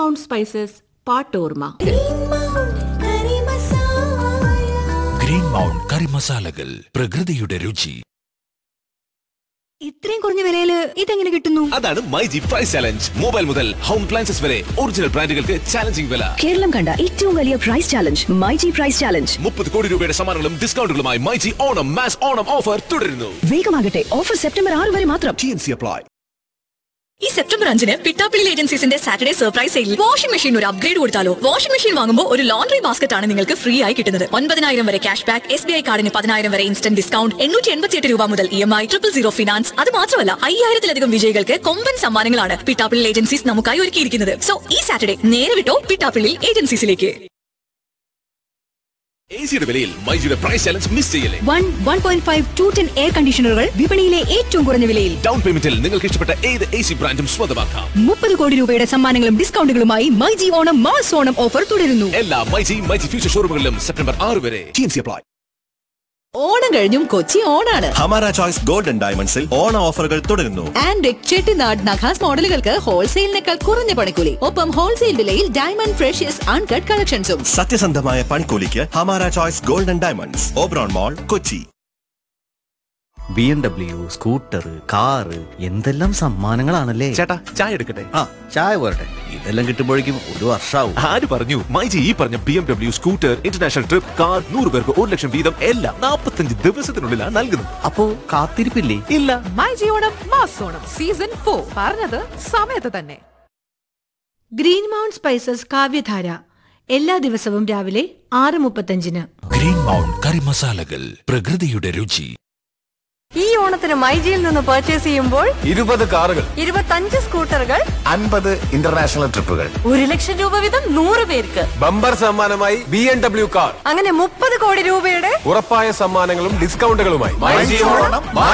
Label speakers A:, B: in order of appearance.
A: mount spices പാട്ടോർമ
B: green mount curry മസാലകൾ പ്രകൃതിയുടെ രുചി
C: ഇത്രയും കുറഞ്ഞ വിലയില് ഇതെങ്ങനെ കിട്ടുന്നു
D: അതാണ് my G price challenge mobile മുതൽ ഹോം അപ്ലയൻസസ് വരെ ഒറിജിനൽ ബ്രാൻഡുകൾക്ക് ചാലഞ്ചിങ് വില
C: കേരളം കണ്ട ഏറ്റവും വലിയ price challenge my G price challenge
D: മുപ്പത് കോടി രൂപയുടെ സമ്മാനങ്ങളും ഡിസ്കൗണ്ടുകളുമായി my G Onam mass Onam offer തുടരുന്നു
C: വേഗമാകട്ടെ ഓഫർ സെപ്റ്റംബർ ആറ് വരെ മാത്രം
D: ടി എൻ സി അപ്ലൈ
E: ഈ സെപ്റ്റംബർ അഞ്ചിന് പിട്ടാപ്പിള്ളി ഏജൻസീസിന്റെ Saturday surprise sale washing machine ഒരു അപ്ഗ്രേഡ് കൊടുത്താലോ വാഷിംഗ് മെഷീൻ വാങ്ങുമ്പോൾ ഒരു ലോണ്ടറി ബാസ്ക്കറ്റ് ആണ് നിങ്ങൾക്ക് ഫ്രീ ആയി കിട്ടുന്നത് ഒൻപതിനായിരം വരെ cash back S B I കാർഡിന് പതിനായിരം വരെ ഇൻസ്റ്റന്റ് ഡിസ്കൗണ്ട് എണ്ണൂറ്റി എൺപത്തി എട്ട് രൂപ മുതൽ E M I triple zero finance അത് മാത്രമല്ല അയ്യായിരത്തിലധികം വിജയികൾക്ക് കൊമ്പൻ സമ്മാനങ്ങളാണ് പിട്ടാപ്പിള്ളി ഏജൻസീസ് നമുക്കായി ഒരുക്കിയിരിക്കുന്നത് സോ ഈ സാറ്റർഡേ നേരെ വിട്ടോ പിട്ടാപ്പിള്ളി ഏജൻസീസിലേക്ക്
D: എ സിയുടെ വിലയിൽ മൈജിയുടെ പ്രൈസ് ചലഞ്ച് മിസ് ചെയ്യല്ലേ
C: one one point five two ten air കണ്ടീഷണറുകൾ വിപണിയിലെ ഏറ്റവും കുറഞ്ഞ വിലയിൽ
D: ഡൗൺ പേയ്മെന്റിൽ നിങ്ങൾക്ക് ഇഷ്ടപ്പെട്ട ഏത് എ സി ബ്രാൻഡും സ്വന്തമാക്കാം
C: മുപ്പത് കോടി രൂപയുടെ സമ്മാനങ്ങളും ഡിസ്കൗണ്ടുകളുമായി my G Onam mass Onam offer തുടരുന്നു
D: എല്ലാ മൈജി മൈജി ഫ്യൂച്ചർ ഷോറൂമുകളിലും സെപ്റ്റംബർ ആറ് വരെ T N C apply
F: Onam കഴിഞ്ഞും കൊച്ചി ഓണാണ്
G: ഹമാര ചോയ്സ് ഗോൾഡൻ ഡയമണ്ട്സിൽ ഓണ ഓഫറുകൾ തുടരുന്നു
F: ആൻഡ് ചെട്ടിനാട് നഖാസ് മോഡലുകൾക്ക് ഹോൾസെയിലിനേക്കാൾ കുറഞ്ഞ പണിക്കൂലി ഒപ്പം ഹോൾസെയിൽ വിലയിൽ ഡയമണ്ട് ഫ്രഷ്യസ് അൺകട്ട് കളക്ഷൻസും
G: സത്യസന്ധമായ പൺകൂലിക്ക് Hamara choice golden diamonds Oberon mall Kochi
H: B M W scooter car എന്തെല്ലാം സമ്മാനങ്ങളാണല്ലേ
D: ചേട്ടാ ചായ എടുക്കട്ടെ
H: ആ ചായ പോരട്ടെ ഇതെല്ലാം കിട്ടുമ്പോഴേക്കും ഒരു വർഷാവും
D: ആര് പറഞ്ഞു മൈജി ഈ പറഞ്ഞ B M W scooter international trip car നൂറ് പേർക്ക് ഒരു ലക്ഷം വീതം എല്ലാം നാൽപ്പത്തഞ്ച് ദിവസത്തിനുള്ളിലാണ് നൽകുന്നത്
H: അപ്പോ കാത്തിരിപ്പില്ലേ
D: ഇല്ല
I: മൈ ജിയോണം മാസോണം സീസൺ ഫോർ പറഞ്ഞത് സമയത്ത് തന്നെ
A: ഗ്രീൻ മൗണ്ട് സ്പൈസസ് കാവ്യധാര എല്ലാ ദിവസവും രാവിലെ ആറ് മുപ്പത്തഞ്ചിന്
B: ഗ്രീൻ മൗണ്ട് കറി മസാലകൾ പ്രകൃതിയുടെ രുചി
I: ഈ ഓണത്തിന് മൈജിയിൽ നിന്ന് പർച്ചേസ് ചെയ്യുമ്പോൾ
J: ഇരുപത് കാറുകൾ
I: ഇരുപത്തഞ്ച് സ്കൂട്ടറുകൾ
J: അൻപത് ഇന്റർനാഷണൽ ട്രിപ്പുകൾ
I: ഒരു ലക്ഷം രൂപ വീതം നൂറ് പേർക്ക്
J: ബമ്പർ സമ്മാനമായി ബി എം ഡബ്ല്യു കാർ
I: അങ്ങനെ മുപ്പത് കോടി രൂപയുടെ
J: ഉറപ്പായ സമ്മാനങ്ങളും ഡിസ്കൗണ്ടുകളുമായി